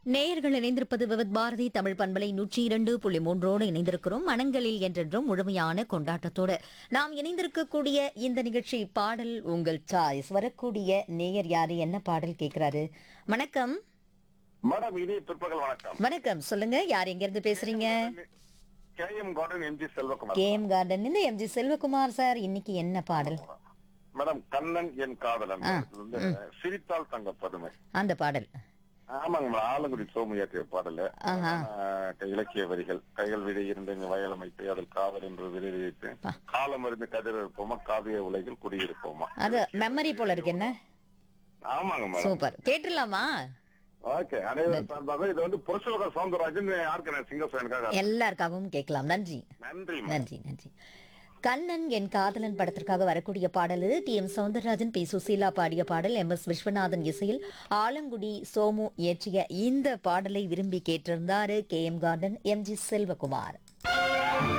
நேயர்கள் இணைந்திருப்பது விவித் பாரதி தமிழ் பண்பலை நூற்றி இரண்டு புள்ளி மூன்றோடு இணைந்திருக்கிறோம் மனங்களில் என்றென்றும் முழுமையான கொண்டாட்டத்தோடு நாம் இணைந்திருக்கக்கூடிய இந்த நிகழ்ச்சி பாடல் உங்கள் சாய்ஸ் வரக்கூடிய நேயர் யாரு என்ன பாடல் கேட்கிறாரு வணக்கம் மேடம் இனி பிற்பகல் வணக்கம் வணக்கம் சொல்லுங்க யார் எங்க இருந்து பேசுறீங்க K M garden M G Selvakumar K M garden இந்த எம்ஜி செல்வகுமார் சார் இன்னைக்கு என்ன பாடல் மேடம் கண்ணன் என் காதலன் இது வந்து சிரித்தால் தங்க பதுமை அந்த பாடல் ஆமாங்க மேடம் ஆலங்குடி சோமு இயற்றிய பாடல் ஆஹா. ஆஹ், இலக்கிய வரிகள் கைகள் விடை இருந்த வயலமைத்து அதில் காதல் என்று விதை வைத்து காலம் இருந்து கதிர் இருப்போமா காவிய உலகில் குடியிருப்போமா அது மெமரி போல இருக்கு என்ன ஆமாங்க மேடம் சூப்பர் கேட்டுடலாமா ஓகே அனைவரும் சார்பாக இது வந்து புரட்சிலக சவுந்தரராஜன் யாருக்கு நான் சிங்க ஃபேனுக்காக எல்லாருக்காகவும் கேட்கலாம் நன்றி நன்றி மேடம். நன்றி நன்றி கண்ணன் என் காதலன் படத்திற்காக வரக்கூடிய பாடல் T M Soundararajan P Susheela பாடிய பாடல் எம் எஸ் விஸ்வநாதன் இசையில் ஆலங்குடி சோமு இயற்றிய இந்த பாடலை விரும்பி கேட்டிருந்தாரு K M garden M G Selvakumar